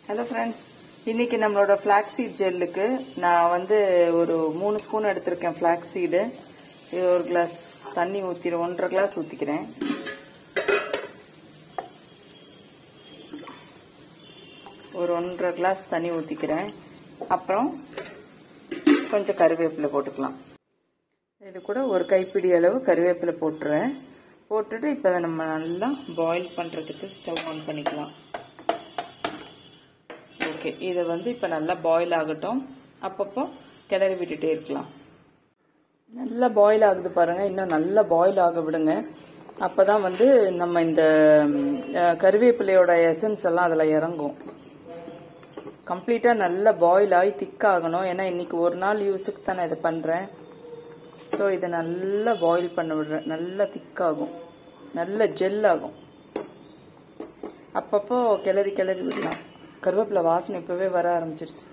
Hello friends இன்னைக்கு நம்மளோட flag seat ஜெல்லுக்கு நான் வந்து ஒரு மூணு ஸ்பூன் எடுத்திருக்கேன் ஃபிளாக் சீடு இது ஒரு கிளாஸ் தண்ணி ஊற்றிடுறேன் ஒன்றரை கிளாஸ் ஊற்றிக்கிறேன் ஒரு ஒன்றரை கிளாஸ் தண்ணி ஊற்றிக்கிறேன் அப்புறம் கொஞ்சம் கருவேப்பிலை போட்டுக்கலாம் இது கூட ஒரு கைப்பிடி அளவு கருவேப்பிலை போட்டுறேன் போட்டுட்டு இப்போ அதை நம்ம நல்லா பாயில் பண்ணுறதுக்கு ஸ்டவ் ஆன் பண்ணிக்கலாம் ஓகே இதை வந்து இப்போ நல்லா பாயில் ஆகட்டும் அப்பப்போ கிளறி விட்டுட்டே இருக்கலாம் நல்லா பாயில் ஆகுது பாருங்க இன்னும் நல்லா பாயில் ஆக விடுங்க அப்பதான் வந்து நம்ம இந்த அஹ், கருவேப்பிலையோட எசன்ஸ் எல்லாம் அதில் இறங்கும் கம்ப்ளீட்டாக நல்லா பாயில் ஆகி திக்காகணும் ஏன்னா இன்னைக்கு ஒரு நாள் யூஸுக்கு தான் நான் இதை பண்ணுறேன் ஸோ இதை நல்லா பாயில் பண்ண விடுறேன் நல்லா திக்காகும் நல்ல ஜெல் ஆகும் அப்பப்போ கிளறி கிளறி விடலாம் கருவேப்பிலை வாசனை இப்பவே வர ஆரம்பிச்சிருச்சு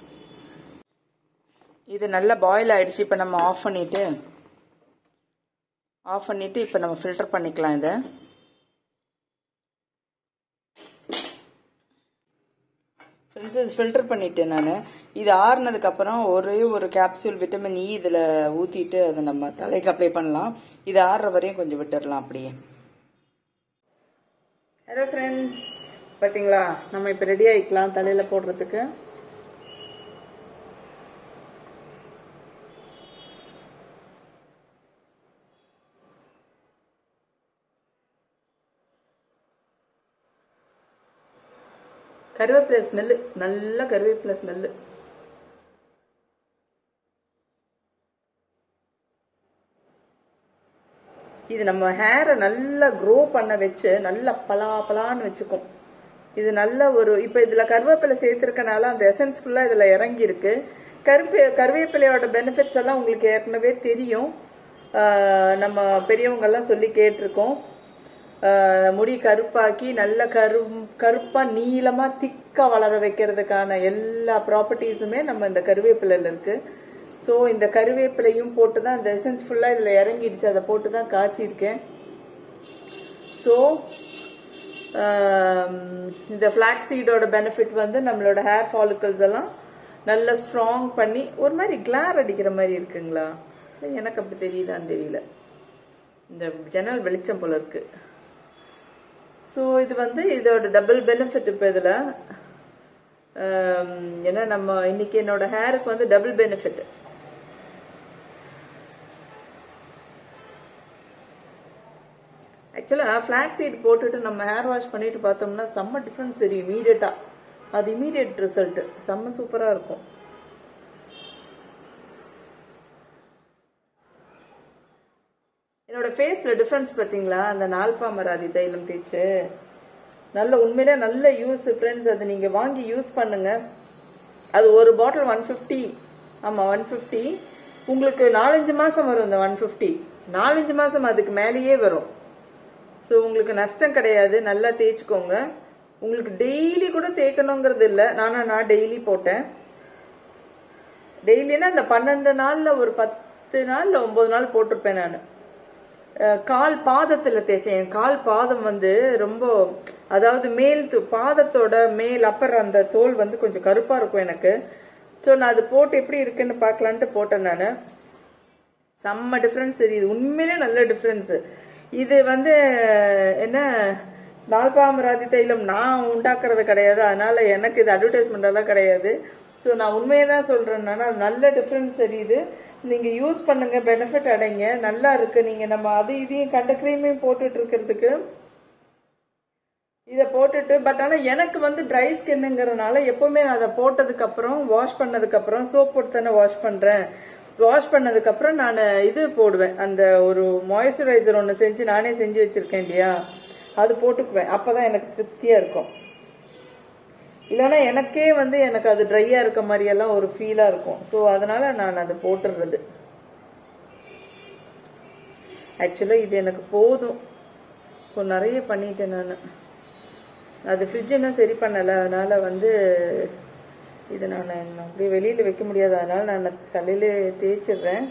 இது நல்லா பாயில் ஆயிடுச்சு இப்போ நம்ம ஆஃப் பண்ணிட்டு ஆஃப் பண்ணிட்டு இப்போ நம்ம ஃபில்டர் பண்ணிக்கலாம் இதை ஃப்ரெண்ட்ஸ் இது ஃபில்டர் பண்ணிட்டேன் நான் இது ஆறுனதுக்கு அப்புறம் ஒரே ஒரு கேப்சூல் விட்டமின் இ இதில் ஊற்றிட்டு அதை நம்ம தலைக்கு அப்ளை பண்ணலாம் இது ஆறுற வரையும் கொஞ்சம் விட்டுடலாம் அப்படியே ஹலோ ஃப்ரெண்ட்ஸ் பார்த்தீங்களா நம்ம இப்போ ரெடி ஆகிக்கலாம் தலையில் போடுறதுக்கு கருவேப்பிலை ஸ்மெல்லு நல்ல கருவேப்பிலை ஸ்மெல்லு இது நம்ம ஹேரை நல்லா க்ரோ பண்ண வச்சு நல்லா பலா பலான்னு வச்சுக்கும் இது நல்ல ஒரு இப்போ இதில் கருவேப்பிலை சேர்த்துருக்கனால அந்த எசன்ஸ் ஃபுல்லாக இதில் இறங்கி இருக்கு கருவே கருவேப்பிலையோட பெனிஃபிட்ஸ் எல்லாம் உங்களுக்கு ஏற்கனவே தெரியும் ஆஹ் நம்ம பெரியவங்கெல்லாம் சொல்லி கேட்டிருக்கோம் ஆஹ் முடி கருப்பாக்கி நல்ல கரு கருப்பா நீளமா திக்கா வளர வைக்கிறதுக்கான எல்லா ப்ராப்பர்ட்டிஸுமே நம்ம இந்த கருவேப்பிலையில இருக்கு ஸோ இந்த கருவேப்பிலையும் போட்டு தான் இந்த எசன்ஸ் ஃபுல்லா இதுல இறங்கிடுச்சு அதை போட்டு தான் காய்ச்சிருக்கேன் ஸோ இந்த ஃபிளாக் சீடோட பெனிஃபிட் வந்து நம்மளோட ஹேர் ஃபாலிக்கல்ஸ் எல்லாம் நல்லா ஸ்ட்ராங் பண்ணி ஒரு மாதிரி கிளார் அடிக்கிற மாதிரி இருக்குங்களா இல்ல எனக்கு அப்படி தெரியுதான்னு தெரியல இந்த ஜன்னல் வெளிச்சம் போல இருக்கு ஸோ இது வந்து இதோட டபுள் பெனிஃபிட் இப்போ இதில் ஏன்னா நம்ம இன்னைக்கு என்னோட ஹேருக்கு வந்து டபுள் பெனிஃபிட் ஆக்சுவலாக ஃப்ளாக் சீட் போட்டுட்டு நம்ம ஹேர் வாஷ் பண்ணிட்டு பார்த்தோம்னா செம்ம டிஃப்ரென்ஸ் தெரியும் இமீடியட்டாக அது இமீடியட் ரிசல்ட் செம்ம சூப்பராக இருக்கும் என்னோட ஃபேஸ்ல டிஃபரன்ஸ் பாத்தீங்களா அந்த நால்பாமராதி தைலம் தேய்ச்சு நல்ல உண்மையிலே நல்ல யூஸ் ஃப்ரெண்ட்ஸ் அது நீங்க வாங்கி யூஸ் பண்ணுங்க அது ஒரு பாட்டில் ஒன் ஃபிஃப்டி ஆமா ஒன் ஃபிஃப்டி உங்களுக்கு நாலஞ்சு மாசம் வரும் இந்த ஒன் ஃபிஃப்டி நாலஞ்சு மாசம் அதுக்கு மேலேயே வரும் ஸோ உங்களுக்கு நஷ்டம் கிடையாது நல்லா தேய்ச்சிக்கோங்க உங்களுக்கு டெய்லி கூட தேய்க்கணுங்கிறது இல்லை நானா நான் டெய்லி போட்டேன் டெய்லினா இந்த பன்னெண்டு நாள்ல ஒரு பத்து நாள்ல ஒன்பது நாள் போட்டிருப்பேன் நான் கால் பாதத்துல தேய்ச்சேன் என் கால் பாதம் வந்து ரொம்ப அதாவது மேல் து- பாதத்தோட மேல் அப்பர் அந்த தோல் வந்து கொஞ்சம் கருப்பா இருக்கும் எனக்கு ஸோ நான் அது போட்டு எப்படி இருக்குன்னு பார்க்கலான்ட்டு போட்டேன் நான் செம்ம டிஃப்ரென்ஸ் தெரியுது உண்மையிலே நல்ல டிஃப்ரென்ஸ் இது வந்து என்ன நால்பாமராதி தைலம் நான் உண்டாக்குறது கிடையாது அதனால எனக்கு இது அட்வர்டைஸ்மெண்ட் எல்லாம் கிடையாது ஸோ நான் உண்மையை தான் சொல்றேன் நான் அது நல்ல டிஃப்ரென்ஸ் தெரியுது நீங்க யூஸ் பண்ணுங்க பெனிஃபிட் அடைங்க நல்லா இருக்கு நீங்க நம்ம அது இதையும் கண்ட கிரீமையும் போட்டுட்டு இருக்கிறதுக்கு இதை போட்டுட்டு பட் ஆனால் எனக்கு வந்து ட்ரை ஸ்கின்னுங்கிறதுனால எப்பவுமே நான் அதை போட்டதுக்கு அப்புறம் வாஷ் பண்ணதுக்கு அப்புறம் சோப் போட்டு தானே வாஷ் பண்றேன் வாஷ் பண்ணதுக்கு அப்புறம் நான் இது போடுவேன் அந்த ஒரு மாய்ஸ்சரைசர் ஒன்று செஞ்சு நானே செஞ்சு வச்சிருக்கேன் இல்லையா அது போட்டுக்குவேன் அப்பதான் எனக்கு திருப்தியா இருக்கும் இல்லைன்னா எனக்கே வந்து எனக்கு அது ட்ரையா இருக்க மாதிரி எல்லாம் ஒரு ஃபீலா இருக்கும் ஸோ அதனால நான் அதை போட்டுடுறது ஆக்சுவலாக இது எனக்கு போதும் இப்போ நிறைய பண்ணிட்டேன் நான் அது ஃப்ரிட்ஜ் இன்னும் சரி பண்ணலை அதனால வந்து இது நான் அப்படியே வெளியில் வைக்க முடியாது அதனால நான் தலையில தேய்ச்சிடுறேன்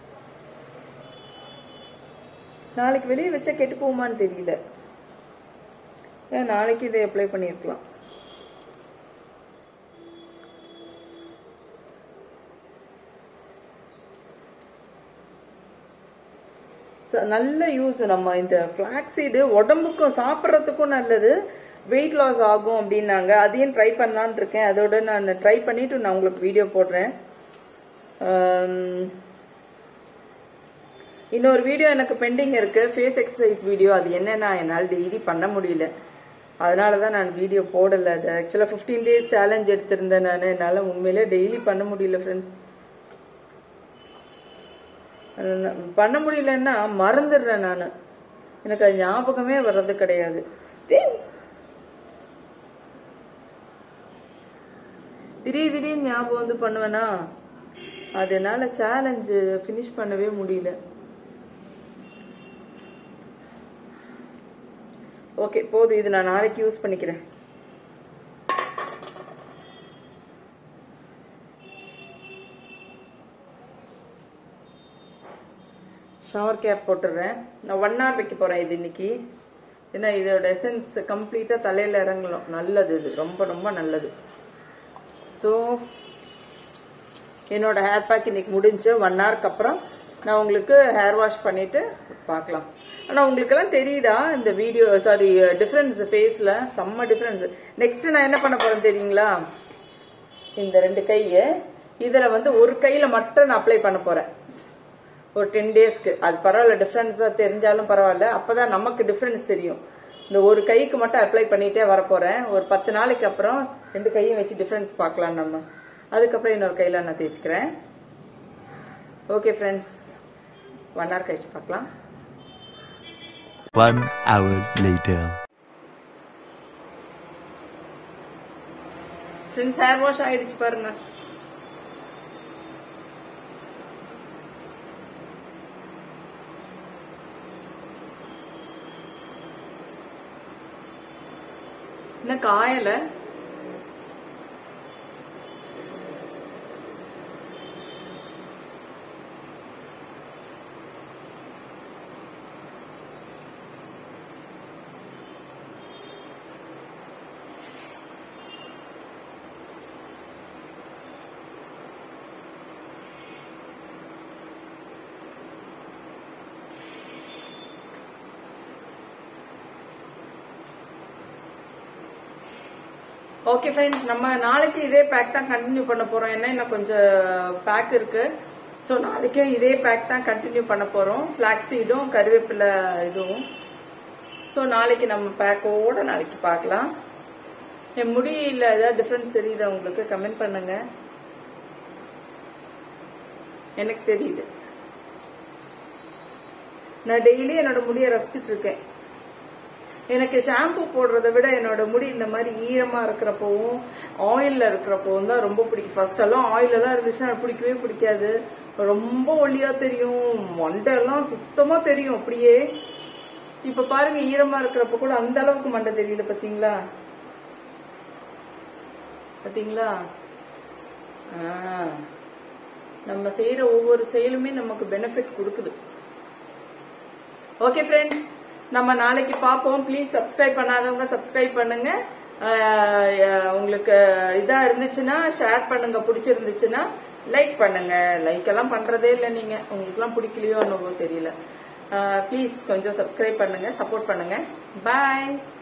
நாளைக்கு வெளியே வச்சா கெட்டு போகுமான்னு தெரியல ஏன் நாளைக்கு இதை அப்ளை பண்ணியிருக்கலாம் ச- நல்ல யூஸ் நம்ம இந்த ஃபிளாக்ஸீடு உடம்புக்கும் சாப்பிட்றதுக்கும் நல்லது வெயிட் லாஸ் ஆகும் அப்படின்னாங்க அதையும் ட்ரை பண்ணலான்னு இருக்கேன் அதோட நான் ட்ரை பண்ணிட்டு நான் உங்களுக்கு வீடியோ போடுறேன் ஆம், இன்னொரு வீடியோ எனக்கு பெண்டிங் இருக்கு ஃபேஸ் எக்ஸசைஸ் வீடியோ அது என்னன்னா என்னால் டெய்லி பண்ண முடியல அதனால தான் நான் வீடியோ போடல அது ஆக்சுவலாக ஃபிஃப்டீன் டேஸ் சேலஞ்ச் எடுத்திருந்தேன் நான் என்னால் உண்மையிலே டெய்லி பண்ண முடியல ஃப்ரெண்ட்ஸ் பண்ண முடியலன்னா மறந்துடுறேன் நான் எனக்கு அது ஞாபகமே வர்றது கிடையாது டேய். திடீர் திடீர்னு ஞாபகம் வந்து பண்ணுவேனா அதனால சேலஞ்சு ஃபினிஷ் பண்ணவே முடியல ஓகே போதும் இது நான் நாளைக்கு யூஸ் பண்ணிக்கிறேன் ஷவர் கேப் போட்டுடுறேன் நான் ஒன் ஹவர் வைக்க போறேன் இது இன்னைக்கு ஏன்னா இதோட எசன்ஸ் கம்ப்ளீட்டா தலையில இறங்கணும் நல்லது இது ரொம்ப ரொம்ப நல்லது ஸோ என்னோட ஹேர் பேக் இன்னைக்கு முடிஞ்சு ஒன் ஹவருக்கு அப்புறம் நான் உங்களுக்கு ஹேர் வாஷ் பண்ணிட்டு பார்க்கலாம் ஆனால் உங்களுக்கெல்லாம் தெரியுதா இந்த வீடியோ சாரி டிஃப்ரென்ஸ் ஃபேஸில் செம்ம டிஃப்ரென்ஸ் நெக்ஸ்ட் நான் என்ன பண்ண போறேன் தெரியுங்களா இந்த ரெண்டு கையை இதில் வந்து ஒரு கையில் மட்டும் நான் அப்ளை பண்ண போறேன் ஒரு டென் டேஸ்க்கு அது பரவாயில்ல டிஃப்ரென்ஸாக தெரிஞ்சாலும் பரவாயில்ல அப்பதான் நமக்கு டிஃப்ரென்ஸ் தெரியும் இந்த ஒரு கைக்கு மட்டும் அப்ளை பண்ணிட்டே வரப்போறேன் ஒரு பத்து நாளைக்கு அப்புறம் ரெண்டு கையும் வச்சு டிஃப்ரென்ஸ் பார்க்கலாம் நம்ம அதுக்கப்புறம் இன்னொரு கையில் நான் தேய்ச்சிக்கிறேன் ஓகே ஃப்ரெண்ட்ஸ் ஒன் ஹவர் கழிச்சு பார்க்கலாம் One hour later. Friends hair wash ஆயிடுச்சு பாருங்க இன்னும் காயல ஓகே ஃப்ரெண்ட்ஸ் நம்ம நாளைக்கு இதே பேக் தான் கண்டினியூ பண்ண போறோம் ஏன்னா இன்னும் கொஞ்சம் பேக் இருக்கு ஸோ நாளைக்கும் இதே பேக் தான் கண்டினியூ பண்ண போறோம் ஃபிளாக்ஸீடும் கருவேப்பிலை இதுவும் ஸோ நாளைக்கு நம்ம பேக்கோட நாளைக்கு பார்க்கலாம் என் முடியில ஏதாவது டிஃப்ரென்ஸ் தெரியுதா உங்களுக்கு கமெண்ட் பண்ணுங்க எனக்கு தெரியுது நான் டெய்லி என்னோட முடியை ரசிச்சிட்டு இருக்கேன் எனக்கு ஷாம்பு போடுறத விட என்னோட முடி இந்த மாதிரி ஈரமா இருக்கிறப்பவும் ஆயில்ல இருக்கிறப்பவும் தான் ரொம்ப பிடிக்கும் ஃபர்ஸ்ட் எல்லாம் ஆயில் எல்லாம் இருந்துச்சுன்னா எனக்கு பிடிக்கவே பிடிக்காது ரொம்ப ஒல்லியா தெரியும் மண்டை எல்லாம் சுத்தமா தெரியும் அப்படியே இப்ப பாருங்க ஈரமா இருக்கிறப்ப கூட அந்த அளவுக்கு மண்டை தெரியல பாத்தீங்களா பாத்தீங்களா ஆ. நம்ம செய்யற ஒவ்வொரு செயலுமே நமக்கு பெனிஃபிட் கொடுக்குது ஓகே ஃப்ரெண்ட்ஸ் நம்ம நாளைக்கு பார்ப்போம் ப்ளீஸ் சப்ஸ்கிரைப் பண்ணாதவங்க சப்ஸ்கிரைப் பண்ணுங்க ஆஹ் அஹ் உங்களுக்கு இதா இருந்துச்சுன்னா ஷேர் பண்ணுங்க பிடிச்சிருந்துச்சுன்னா லைக் பண்ணுங்க லைக் எல்லாம் பண்றதே இல்லை நீங்க உங்களுக்குலாம் பிடிக்கலையோ என்னவோ தெரியல ப்ளீஸ் கொஞ்சம் சப்ஸ்கிரைப் பண்ணுங்க சப்போர்ட் பண்ணுங்க பாய்